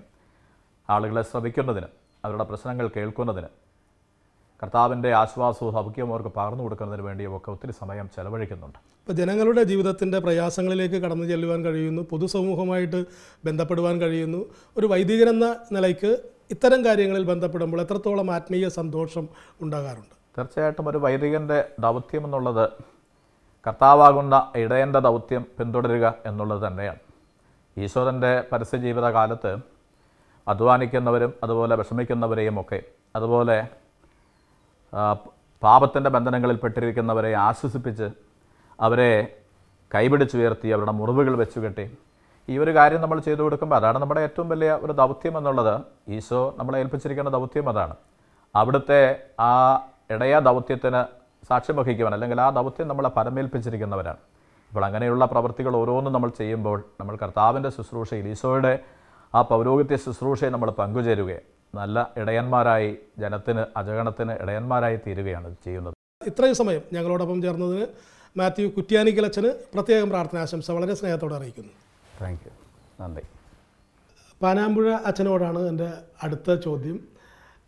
ആളുകളെ ശ്രവിക്കുന്നതിന് അവരുടെ പ്രശ്നങ്ങൾ കേൾക്കുന്നതിന് കർത്താവിൻ്റെ ആശ്വാസവും സൗഖ്യവും അവർക്ക് പകർന്നു കൊടുക്കുന്നതിന് വേണ്ടിയും ഒക്കെ ഒത്തിരി സമയം ചെലവഴിക്കുന്നുണ്ട്
ഇപ്പോൾ ജനങ്ങളുടെ ജീവിതത്തിൻ്റെ പ്രയാസങ്ങളിലേക്ക് കടന്നു ചെല്ലുവാൻ കഴിയുന്നു പൊതുസമൂഹമായിട്ട് ബന്ധപ്പെടുവാൻ കഴിയുന്നു ഒരു വൈദികനെന്ന നിലയ്ക്ക് ഇത്തരം കാര്യങ്ങളിൽ ബന്ധപ്പെടുമ്പോൾ എത്രത്തോളം ആത്മീയ സന്തോഷം ഉണ്ടാകാറുണ്ട്
തീർച്ചയായിട്ടും ഒരു വൈദികൻ്റെ ദൗത്യം എന്നുള്ളത് കർത്താവാകുന്ന ഇടയൻ്റെ ദൗത്യം പിന്തുടരുക എന്നുള്ളത് തന്നെയാണ് ഈശ്വരൻ്റെ പരസ്യ ജീവിത കാലത്ത് അധ്വാനിക്കുന്നവരും അതുപോലെ വിഷമിക്കുന്നവരെയും ഒക്കെ അതുപോലെ പാപത്തിൻ്റെ ബന്ധനങ്ങളിൽ പെട്ടിരിക്കുന്നവരെ ആശ്വസിപ്പിച്ച് അവരെ കൈപിടിച്ചുയർത്തി അവരുടെ മുറിവുകൾ വെച്ചു കെട്ടി ഈ ഒരു കാര്യം നമ്മൾ ചെയ്തു കൊടുക്കുമ്പോൾ അതാണ് നമ്മുടെ ഏറ്റവും വലിയ ഒരു ദൗത്യം എന്നുള്ളത് ഈശോ നമ്മളെ ഏൽപ്പിച്ചിരിക്കുന്ന ദൗത്യം അതാണ് അവിടുത്തെ ആ ഇടയ ദൗത്യത്തിന് സാക്ഷ്യം വഹിക്കുവാൻ അല്ലെങ്കിൽ ആ ദൗത്യം നമ്മളെ പരമേൽപ്പിച്ചിരിക്കുന്നവരാണ് അപ്പോൾ അങ്ങനെയുള്ള പ്രവൃത്തികൾ ഓരോന്നും നമ്മൾ ചെയ്യുമ്പോൾ നമ്മൾ കർത്താവിൻ്റെ ശുശ്രൂഷയിൽ ഈശോയുടെ ആ പൗരോഹിത്യ ശുശ്രൂഷയെ നമ്മൾ പങ്കുചേരുകയാണ് നല്ല ഇടയന്മാരായി ജനത്തിന് അജഗണത്തിന് ഇടയന്മാരായി തീരുകയാണ് ചെയ്യുന്നത്
ഇത്രയും സമയം ഞങ്ങളോടൊപ്പം ചേർന്നതിന് മാത്യു കുറ്റ്യാനിക്കലച്ചന് പ്രത്യേകം പ്രാർത്ഥനാശംസ വളരെ സ്നേഹത്തോടെ അറിയിക്കുന്നു
താങ്ക് യു നന്ദി
പാനാമ്പുഴ അച്ഛനോടാണ് എൻ്റെ അടുത്ത ചോദ്യം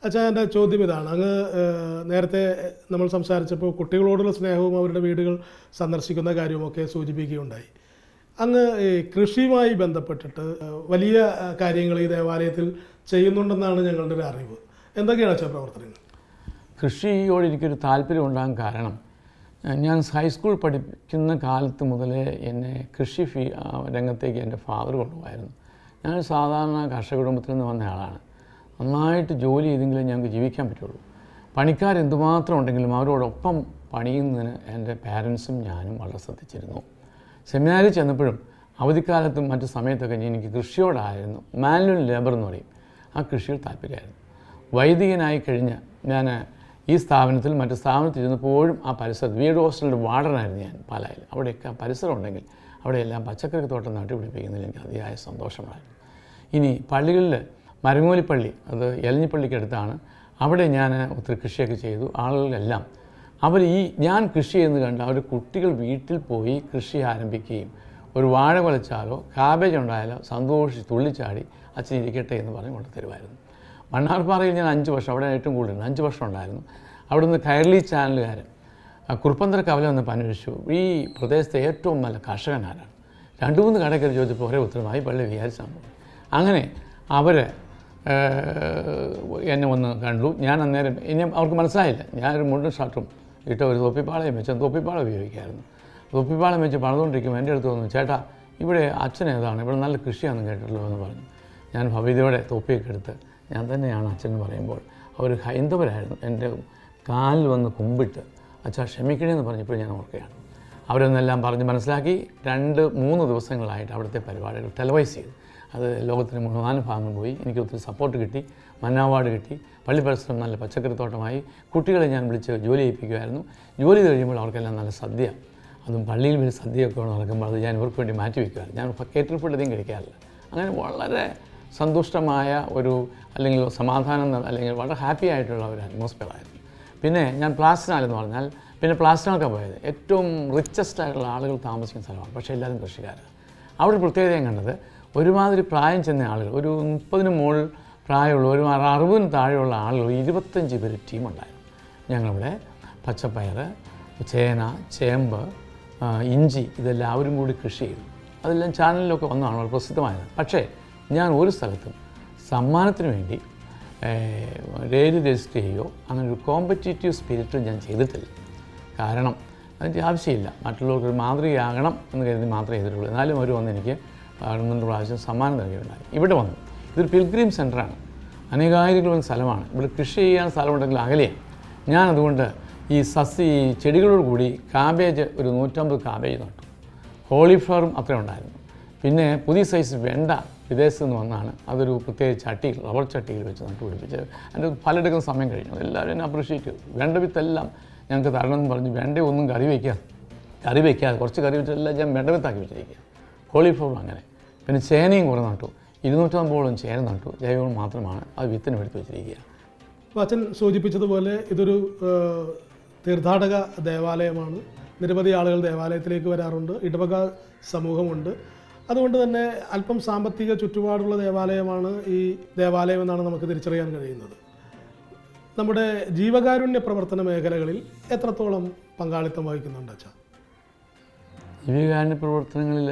അച്ഛാ എൻ്റെ ചോദ്യം ഇതാണ് അങ്ങ് ഏഹ്, നേരത്തെ നമ്മൾ സംസാരിച്ചപ്പോൾ കുട്ടികളോടുള്ള സ്നേഹവും അവരുടെ വീടുകൾ സന്ദർശിക്കുന്ന കാര്യവുമൊക്കെ സൂചിപ്പിക്കുകയുണ്ടായി അങ്ങ് ഈ കൃഷിയുമായി ബന്ധപ്പെട്ടിട്ട് ഏഹ്, വലിയ ഏഹ്, കാര്യങ്ങൾ ഈ ദേവാലയത്തിൽ ചെയ്യുന്നുണ്ടെന്നാണ് ഞങ്ങളുടെ ഒരു അറിവ് എന്തൊക്കെയാണ് അച്ഛാ പ്രവർത്തനങ്ങൾ
കൃഷിയോട് എനിക്കൊരു താല്പര്യം ഉണ്ടാകാൻ കാരണം ഏഹ് ഞാൻ ഹൈസ്കൂൾ പഠിക്കുന്ന കാലത്ത് മുതലേ എന്നെ കൃഷി ഫീ ആ, രംഗത്തേക്ക് എൻ്റെ ഫാദർ കൊണ്ടുപോകായിരുന്നു ഞാൻ സാധാരണ കർഷക കുടുംബത്തിൽ നിന്ന് വന്ന ആളാണ് നന്നായിട്ട് ജോലി ചെയ്തെങ്കിലേ ഞങ്ങൾക്ക് ജീവിക്കാൻ പറ്റുള്ളൂ പണിക്കാർ എന്തുമാത്രം ഉണ്ടെങ്കിലും അവരോടൊപ്പം പണിയുന്നതിന് എൻ്റെ പാരൻസും ഞാനും വളരെ ശ്രദ്ധിച്ചിരുന്നു സെമിനാരിൽ ചെന്നപ്പോഴും അവധിക്കാലത്തും മറ്റു സമയത്തൊക്കെ എനിക്ക് കൃഷിയോടായിരുന്നു മാനുവൽ ലേബർ എന്ന് പറയും ആ കൃഷിയിൽ താല്പര്യമായിരുന്നു വൈദികനായി കഴിഞ്ഞ് ഞാൻ ഈ സ്ഥാപനത്തിൽ മറ്റു സ്ഥാപനത്തിൽ ഇരുന്നപ്പോഴും ആ പരിസരത്ത് വീട് ഹോസ്റ്റലിൻ്റെ വാർഡനായിരുന്നു ഞാൻ പാലായിൽ അവിടെയൊക്കെ ആ പരിസരം ഉണ്ടെങ്കിൽ അവിടെയെല്ലാം പച്ചക്കറി തോട്ടം നട്ടുപിടിപ്പിക്കുന്നതിൽ എനിക്ക് അതിയായ സന്തോഷമായിരുന്നു ഇനി പള്ളികളിൽ മരങ്ങോലിപ്പള്ളി അത് എലഞ്ഞിപ്പള്ളിക്കടുത്താണ് അവിടെ ഞാൻ ഒത്തിരി കൃഷിയൊക്കെ ചെയ്തു ആളുകളെല്ലാം അവർ ഈ ഞാൻ കൃഷി ചെയ്യുന്നത് കണ്ട് അവർ കുട്ടികൾ വീട്ടിൽ പോയി കൃഷി ആരംഭിക്കുകയും ഒരു വാഴ കുലച്ചാലോ കാബേജ് ഉണ്ടായാലോ സന്തോഷിച്ച് തുള്ളിച്ചാടി അച്ഛൻ ഇരിക്കട്ടെ എന്ന് പറഞ്ഞ് കൊണ്ട് തരുമായിരുന്നു മണ്ണാർപ്പാറയിൽ ഞാൻ അഞ്ച് വർഷം അവിടെ ഏറ്റവും കൂടുതൽ അഞ്ച് വർഷം ഉണ്ടായിരുന്നു അവിടുന്ന് കൈർലി ചാനലുകാരൻ ആ കുറുപ്പന്തര കവല വന്നപ്പോൾ അന്വേഷിച്ചു ഈ പ്രദേശത്തെ ഏറ്റവും നല്ല കർഷകനാരാണ് രണ്ട് മൂന്ന് കടയ്ക്കൽ ചോദിച്ചപ്പോൾ ഒരേ ഉത്തരമായി പള്ളി വിചാരിച്ചാണ് അങ്ങനെ അവർ എന്നെ വന്ന് കണ്ടു ഞാൻ അന്നേരം ഇനി അവർക്ക് മനസ്സിലായില്ല ഞാനൊരു മുണ്ടും ഷർട്ടും ഇട്ട ഒരു തൊപ്പിപ്പാളയും വെച്ച് തൊപ്പിപ്പാള ഉപയോഗിക്കായിരുന്നു തൊപ്പിപ്പാളം വെച്ച് പണിതുകൊണ്ടിരിക്കുമ്പോൾ എൻ്റെ അടുത്ത് വന്നു ചേട്ടാ ഇവിടെ അച്ഛൻ ഏതാണ് ഇവിടെ നല്ല കൃഷിയാണെന്ന് കേട്ടിട്ടുള്ളൂ എന്ന് പറഞ്ഞു ഞാൻ ഭവ്യതയോടെ തൊപ്പിയൊക്കെ എടുത്ത് ഞാൻ തന്നെയാണ് അച്ഛൻ എന്ന് പറയുമ്പോൾ അവർ ഹൈന്ദവരായിരുന്നു എൻ്റെ കാലിൽ വന്ന് കുമ്പിട്ട് അച്ഛാ ക്ഷമിക്കണേ എന്ന് പറഞ്ഞപ്പോൾ ഞാൻ ഓർക്കുകയാണ് അവരൊന്നെല്ലാം പറഞ്ഞ് മനസ്സിലാക്കി രണ്ട് മൂന്ന് ദിവസങ്ങളായിട്ട് അവിടുത്തെ പരിപാടികൾ ടെലവൈസ് ചെയ്തു അത് ലോകത്തിന് മുഴുവൻ ഭാഗങ്ങൾ പോയി എനിക്ക് ഒത്തിരി സപ്പോർട്ട് കിട്ടി മന്ന അവാർഡ് കിട്ടി പള്ളി പരിസരം നല്ല പച്ചക്കറിത്തോട്ടമായി കുട്ടികളെ ഞാൻ വിളിച്ച് ജോലി ചെയ്യിപ്പിക്കുമായിരുന്നു ജോലി കഴിയുമ്പോൾ അവർക്കെല്ലാം നല്ല സദ്യ അതും പള്ളിയിൽ ഒരു സദ്യയൊക്കെ നടക്കുമ്പോൾ അത് ഞാൻ ഇവർക്ക് വേണ്ടി മാറ്റി വയ്ക്കുമായിരുന്നു ഞാൻ കേറ്ററിംഗ് ഫുഡ് അധികം കഴിക്കാറില്ല അങ്ങനെ വളരെ സന്തുഷ്ടമായ ഒരു അല്ലെങ്കിൽ സമാധാനം ന- അല്ലെങ്കിൽ വളരെ ഹാപ്പി ആയിട്ടുള്ള ഒരു അറ്റ്മോസ്ഫിയർ ആയിരുന്നു പിന്നെ ഞാൻ പ്ലാസ്റ്റിനാൽ എന്ന് പറഞ്ഞാൽ പിന്നെ പ്ലാസ്റ്റിനൊക്കെ പോയത് ഏറ്റവും റിച്ചസ്റ്റ് ആയിട്ടുള്ള ആളുകൾ താമസിക്കുന്ന സ്ഥലമാണ് പക്ഷേ എല്ലാവരും കൃഷിക്കാരാണ് അവിടെ പ്രത്യേകത ഞാൻ കണ്ടത് ഒരുമാതിരി പ്രായം ചെന്ന ആളുകൾ ഒരു മുപ്പതിന് മുകളിൽ പ്രായമുള്ള ഒരു അറ- അറുപതിന് താഴെയുള്ള ആളുകൾ ഇരുപത്തഞ്ച് പേര് ടീമുണ്ടായിരുന്നു ഞങ്ങളിവിടെ പച്ചപ്പയർ ചേന ചേമ്പ് ആ, ഇഞ്ചി ഇതെല്ലാവരും കൂടി കൃഷി ചെയ്തു അതെല്ലാം ചാനലിലൊക്കെ വന്നതാണ് വളരെ പ്രസിദ്ധമായത് പക്ഷേ ഞാൻ ഒരു സ്ഥലത്തും സമ്മാനത്തിന് വേണ്ടി ഡെയിലി രജിസ്റ്റർ ചെയ്യുകയോ അങ്ങനെ ഒരു കോമ്പറ്റീറ്റീവ് സ്പിരിറ്റ് ഞാൻ ചെയ്തിട്ടില്ല കാരണം അതിൻ്റെ ആവശ്യമില്ല മറ്റുള്ളവർക്ക് ഒരു മാതൃകയാകണം എന്ന് കരുതി മാത്രമേ ചെയ്തിട്ടുള്ളൂ എന്നാലും അവർ വന്ന് എനിക്ക് പതിനൊന്ന് പ്രാവശ്യം സമ്മാനം നൽകുകയുണ്ടായി ഇവിടെ വന്നു ഇതൊരു പിൽഗ്രീം സെൻ്ററാണ് അനേകായിരങ്ങളുള്ള സ്ഥലമാണ് ഇവിടെ കൃഷി ചെയ്യാൻ സ്ഥലമുണ്ടെങ്കിൽ അകലെയാണ് ഞാൻ അതുകൊണ്ട് ഈ സസ്യ ഈ ചെടികളോട് കൂടി കാബേജ് ഒരു നൂറ്റമ്പത് കാബേജ് നട്ടു കോളിഫ്ലവറും അത്രയും ഉണ്ടായിരുന്നു പിന്നെ പുതിയ സൈസ് വെണ്ട വിദേശത്ത് നിന്ന് വന്നാണ് അതൊരു പ്രത്യേക ചട്ടിയിൽ റബ്ബർ ചട്ടിയിൽ വെച്ച് നട്ടുപിടിപ്പിച്ച് അതിൻ്റെ ഫലമെടുക്കുന്ന സമയം കഴിഞ്ഞു എല്ലാവരും എന്നെ അപ്രീഷിയേറ്റ് ചെയ്തു വെണ്ട വിത്തെല്ലാം ഞങ്ങൾക്ക് തരണം എന്ന് പറഞ്ഞ് വെണ്ട ഒന്നും കറി വയ്ക്കാതെ കറി വയ്ക്കാതെ കുറച്ച് കറി വെച്ചെല്ലാം ഞാൻ വെണ്ട വിത്താക്കി വെച്ചിരിക്കുക കോളിഫ്ലവറും അങ്ങനെ പിന്നെ ചേനയും കുറേ നട്ടു ഇരുന്നൂറ്റമ്പതോളം ചേന നട്ടു ജൈവവളം മാത്രമാണ് അത് വിത്തിന് എടുത്ത് വെച്ചിരിക്കുക
അപ്പോൾ അച്ഛൻ സൂചിപ്പിച്ചതുപോലെ ഇതൊരു ഏഹ്, തീർത്ഥാടക ദേവാലയമാണ് നിരവധി ആളുകൾ ദേവാലയത്തിലേക്ക് വരാറുണ്ട് ഇടവക സമൂഹമുണ്ട് അതുകൊണ്ട് തന്നെ അല്പം സാമ്പത്തിക ചുറ്റുപാടുള്ള ദേവാലയമാണ് ഈ ദേവാലയം എന്നാണ് നമുക്ക് തിരിച്ചറിയാൻ കഴിയുന്നത് നമ്മുടെ ജീവകാരുണ്യ പ്രവർത്തന മേഖലകളിൽ എത്രത്തോളം പങ്കാളിത്തം വഹിക്കുന്നുണ്ട് അച്ഛാ
ജീവികാരുണ്യ പ്രവർത്തനങ്ങളിൽ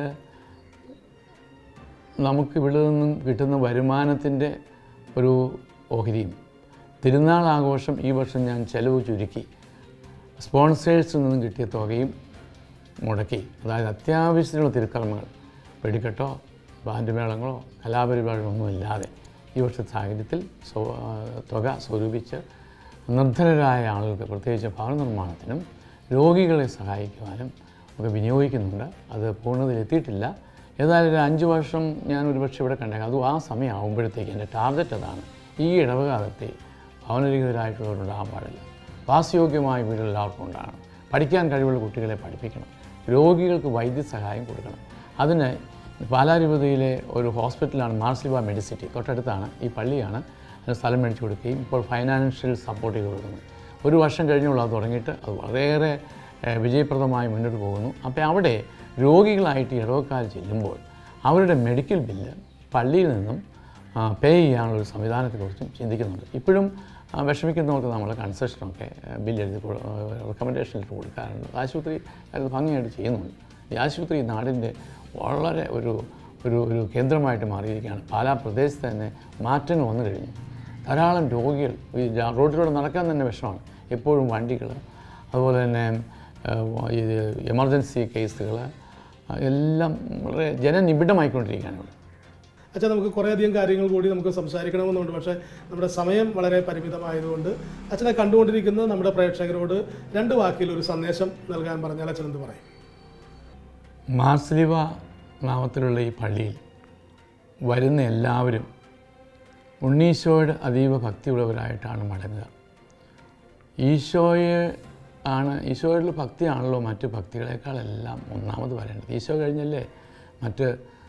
നമുക്ക് ഇവിടെ നിന്നും കിട്ടുന്ന വരുമാനത്തിൻ്റെ ഒരു ഓഹരിയും തിരുനാൾ ആഘോഷം ഈ വർഷം ഞാൻ ചെലവ് ചുരുക്കി സ്പോൺസേഴ്സിൽ നിന്നും കിട്ടിയ തുകയും മുടക്കി അതായത് അത്യാവശ്യത്തിനുള്ള തിരുക്കർമ്മങ്ങൾ വെടിക്കെട്ടോ ബാൻഡ് മേളങ്ങളോ കലാപരിപാടികളൊന്നും ഇല്ലാതെ ഈ വർഷത്തെ സാഹചര്യത്തിൽ സ്വ- ആ, തുക സ്വരൂപിച്ച് നിർധനരായ ആളുകൾക്ക് പ്രത്യേകിച്ച് ഭവന നിർമ്മാണത്തിനും രോഗികളെ സഹായിക്കുവാനും ഒക്കെ വിനിയോഗിക്കുന്നുണ്ട് അത് പൂർണ്ണതയിൽ എത്തിയിട്ടില്ല ഏതായാലും ഒരു അഞ്ച് വർഷം ഞാൻ ഒരുപക്ഷെ ഇവിടെ കണ്ടേക്കാം അതും ആ സമയം ആകുമ്പോഴത്തേക്ക് എൻ്റെ ടാർഗറ്റ് അതാണ് ഈ ഇടവകാലത്തെ ഭവനരഹിതരായിട്ടുള്ളവരുണ്ടാകാൻ പാടില്ല വാസയോഗ്യമായ വീടുകൾ എല്ലാവർക്കും ഉണ്ടാകണം പഠിക്കാൻ കഴിവുള്ള കുട്ടികളെ പഠിപ്പിക്കണം രോഗികൾക്ക് വൈദ്യസഹായം കൊടുക്കണം അതിന് പാലാരൂപതയിലെ ഒരു ഹോസ്പിറ്റലാണ് മാർസിബ മെഡിസിറ്റി തൊട്ടടുത്താണ് ഈ പള്ളിയാണ് അതിന് സ്ഥലം മേടിച്ചു കൊടുക്കുകയും ഇപ്പോൾ ഫൈനാൻഷ്യൽ സപ്പോർട്ട് ചെയ്ത് കൊടുക്കുന്നത് ഒരു വർഷം കഴിഞ്ഞുള്ള അത് തുടങ്ങിയിട്ട് അത് വളരെയേറെ ഏഹ്, വിജയപ്രദമായി മുന്നോട്ട് പോകുന്നു അപ്പോൾ അവിടെ രോഗികളായിട്ട് ഇടവക്കാർ ചെല്ലുമ്പോൾ അവരുടെ മെഡിക്കൽ ബില്ല് പള്ളിയിൽ നിന്നും പേ ചെയ്യാനുള്ള ഒരു സംവിധാനത്തെക്കുറിച്ചും ചിന്തിക്കുന്നുണ്ട് ഇപ്പോഴും ആ, വിഷമിക്കുന്നവർക്ക് നമ്മൾ കൺസെഷനൊക്കെ ബില്ല് എഴുതി റെക്കമെൻഡേഷൻ ലെറ്റർ കൊടുക്കാറുണ്ട് ആശുപത്രി അത് ഭംഗിയായിട്ട് ചെയ്യുന്നുണ്ട് ഈ ആശുപത്രി ഈ നാടിൻ്റെ വളരെ ഒരു ഒരു ഒരു കേന്ദ്രമായിട്ട് മാറിയിരിക്കുകയാണ് പാലാ പ്രദേശത്ത് തന്നെ മാറ്റങ്ങൾ വന്നു കഴിഞ്ഞു ധാരാളം രോഗികൾ ഈ ജാ- റോഡിലൂടെ നടക്കാൻ തന്നെ വിഷമമാണ് എപ്പോഴും വണ്ടികൾ അതുപോലെ തന്നെ ഏഹ്, ഇത് എമർജൻസി കേസുകൾ എല്ലാം വളരെ ജനനിബിഡമായിക്കൊണ്ടിരിക്കുകയാണ് ഇവിടെ
അച്ഛാ നമുക്ക് കുറേയധികം കാര്യങ്ങൾ കൂടി നമുക്ക് സംസാരിക്കണമെന്നുണ്ട് പക്ഷേ നമ്മുടെ സമയം വളരെ പരിമിതമായതുകൊണ്ട് അച്ഛനെ കണ്ടുകൊണ്ടിരിക്കുന്ന നമ്മുടെ പ്രേക്ഷകരോട് രണ്ട് വാക്കിൽ ഒരു സന്ദേശം നൽകാൻ പറഞ്ഞാൽ അച്ഛൻ എന്ത് പറയും
മാർസ്ലിവ നാമത്തിലുള്ള ഈ പള്ളിയിൽ വരുന്ന എല്ലാവരും ഉണ്ണീശോയുടെ അതീവ ഭക്തിയുള്ളവരായിട്ടാണ് മടങ്ങുക ഈശോയെ ആണ് ഈശോയുടെ ഭക്തിയാണല്ലോ മറ്റ് ഭക്തികളെക്കാളെല്ലാം ഒന്നാമത് വരേണ്ടത് ഈശോ കഴിഞ്ഞല്ലേ മറ്റ്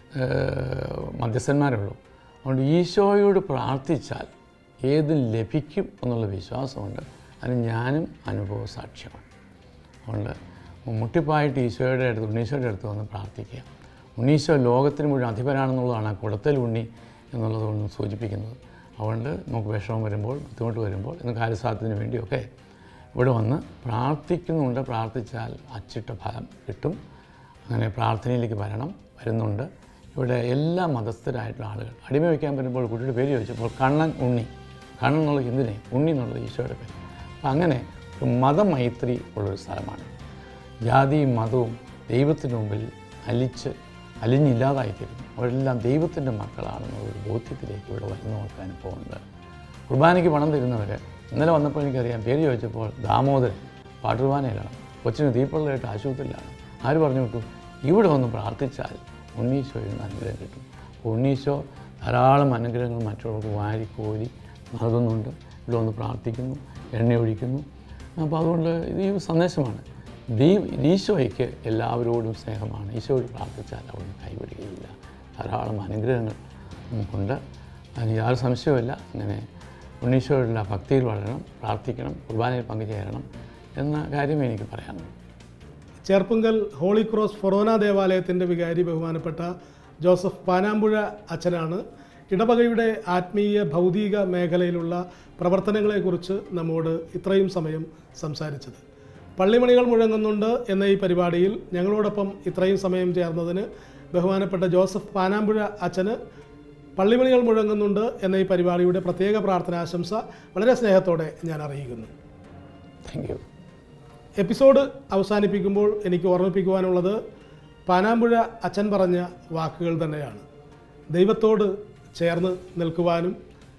ഏഹ്, മധ്യസ്ഥന്മാരുള്ളൂ അതുകൊണ്ട് ഈശോയോട് പ്രാർത്ഥിച്ചാൽ ഏതും ലഭിക്കും എന്നുള്ള വിശ്വാസമുണ്ട് അതിന് ഞാനും അനുഭവ സാക്ഷ്യമാണ് അതുകൊണ്ട് മുട്ടിപ്പായിട്ട് ഈശോയുടെ അടുത്ത് ഉണ്ണീശോയുടെ അടുത്ത് വന്ന് പ്രാർത്ഥിക്കുക ഉണ്ണീശോ ലോകത്തിന് മുഴുവൻ അധിപനാണെന്നുള്ളതാണ് ആ കുടത്തിൽ ഉണ്ണി എന്നുള്ളത് കൊണ്ട് സൂചിപ്പിക്കുന്നത് അതുകൊണ്ട് നമുക്ക് വിഷമം വരുമ്പോൾ ബുദ്ധിമുട്ട് വരുമ്പോൾ ഇന്ന് കാര്യസാധ്യത്തിന് വേണ്ടിയൊക്കെ ഇവിടെ വന്ന് പ്രാർത്ഥിക്കുന്നുണ്ട് പ്രാർത്ഥിച്ചാൽ അച്ചിട്ട ഫലം കിട്ടും അങ്ങനെ പ്രാർത്ഥനയിലേക്ക് വരണം വരുന്നുണ്ട് ഇവിടെ എല്ലാ മതസ്ഥരായിട്ടുള്ള ആളുകൾ അടിമ വയ്ക്കാൻ വരുമ്പോൾ കുട്ടിയുടെ പേര് ചോദിച്ചപ്പോൾ കണ്ണൻ ഉണ്ണി കണ്ണൻ എന്നുള്ള ഹിന്ദിനെ ഉണ്ണി എന്നുള്ളത് ഈശോയുടെ പേര് അപ്പം അങ്ങനെ ഒരു മതമൈത്രി ഉള്ളൊരു സ്ഥലമാണ് ജാതിയും മതവും ദൈവത്തിന് മുമ്പിൽ അലിച്ച് അലിഞ്ഞില്ലാതായിത്തീരുന്നു അവരെല്ലാം ദൈവത്തിൻ്റെ മക്കളാണെന്നുള്ള ഒരു ബോധ്യത്തിലേക്ക് ഇവിടെ വരുന്നവർക്ക് അനുഭവമുണ്ട് കുർബാനയ്ക്ക് പണം തരുന്നവർ ഇന്നലെ വന്നപ്പോൾ എനിക്കറിയാം പേര് ചോദിച്ചപ്പോൾ ദാമോദരൻ പാട്ടുകുർബാനയിലാണ് കൊച്ചിന് തീപ്പൊള്ളയായിട്ട് ആശുപത്രിയിലാണ് ആര് പറഞ്ഞു വിട്ടു ഇവിടെ വന്ന് പ്രാർത്ഥിച്ചാൽ ഉണ്ണീശോയിൽ നിന്ന് അനുഗ്രഹം കിട്ടും അപ്പോൾ ഉണ്ണീശോ ധാരാളം അനുഗ്രഹങ്ങൾ മറ്റുള്ളവർക്ക് വാരിക്കോരി നൽകുന്നുണ്ട് ഇവിടെ വന്ന് പ്രാർത്ഥിക്കുന്നു എണ്ണ ഒഴിക്കുന്നു അപ്പോൾ അതുകൊണ്ട് ഇത് ഈ സന്ദേശമാണ് ദീ ഈശോയ്ക്ക് എല്ലാവരോടും സ്നേഹമാണ് ഈശോയോട് പ്രാർത്ഥിച്ചാൽ അവിടുന്ന് കൈവിടുകയില്ല ധാരാളം അനുഗ്രഹങ്ങൾ നമുക്കുണ്ട് അതിന് യാതൊരു സംശയവുമില്ല അങ്ങനെ ഉണ്ണീശോയുള്ള ഭക്തിയിൽ വളരണം പ്രാർത്ഥിക്കണം കുർബാനയിൽ പങ്കുചേരണം എന്ന കാര്യമേ എനിക്ക് പറയാനുള്ളൂ
ചേർപ്പുങ്കൽ ഹോളി ക്രോസ് ഫൊറോന ദേവാലയത്തിൻ്റെ വികാരി ബഹുമാനപ്പെട്ട ജോസഫ് പാനാമ്പുഴ അച്ഛനാണ് ഇടവകയുടെ ആത്മീയ ഭൗതിക മേഖലയിലുള്ള പ്രവർത്തനങ്ങളെക്കുറിച്ച് നമ്മോട് ഇത്രയും സമയം സംസാരിച്ചത് പള്ളിമണികൾ മുഴങ്ങുന്നുണ്ട് എന്ന ഈ പരിപാടിയിൽ ഞങ്ങളോടൊപ്പം ഇത്രയും സമയം ചേർന്നതിന് ബഹുമാനപ്പെട്ട ജോസഫ് പാനാമ്പുഴ അച്ഛന് പള്ളിമണികൾ മുഴങ്ങുന്നുണ്ട് എന്ന ഈ പരിപാടിയുടെ പ്രത്യേക പ്രാർത്ഥനാശംസ വളരെ സ്നേഹത്തോടെ ഞാൻ അറിയിക്കുന്നു
താങ്ക് യു
എപ്പിസോഡ് അവസാനിപ്പിക്കുമ്പോൾ എനിക്ക് ഓർമ്മിപ്പിക്കുവാനുള്ളത് പാനാമ്പുഴ അച്ഛൻ പറഞ്ഞ വാക്കുകൾ തന്നെയാണ് ദൈവത്തോട് ചേർന്ന് നിൽക്കുവാനും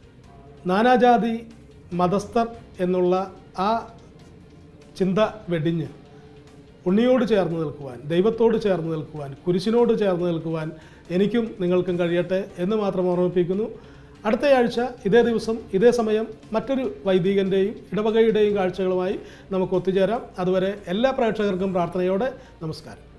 നാനാജാതി മതസ്ഥർ എന്നുള്ള ആ ചിന്ത വെടിഞ്ഞ് ഉണ്ണിയോട് ചേർന്ന് നിൽക്കുവാൻ ദൈവത്തോട് ചേർന്ന് നിൽക്കുവാൻ കുരിശിനോട് ചേർന്ന് നിൽക്കുവാൻ എനിക്കും നിങ്ങൾക്കും കഴിയട്ടെ എന്ന് മാത്രം ഓർമ്മിപ്പിക്കുന്നു അടുത്തയാഴ്ച ഇതേ ദിവസം ഇതേ സമയം മറ്റൊരു വൈദികൻ്റെയും ഇടവകയുടെയും കാഴ്ചകളുമായി നമുക്ക് ഒത്തുചേരാം അതുവരെ എല്ലാ പ്രേക്ഷകർക്കും പ്രാർത്ഥനയോടെ നമസ്കാരം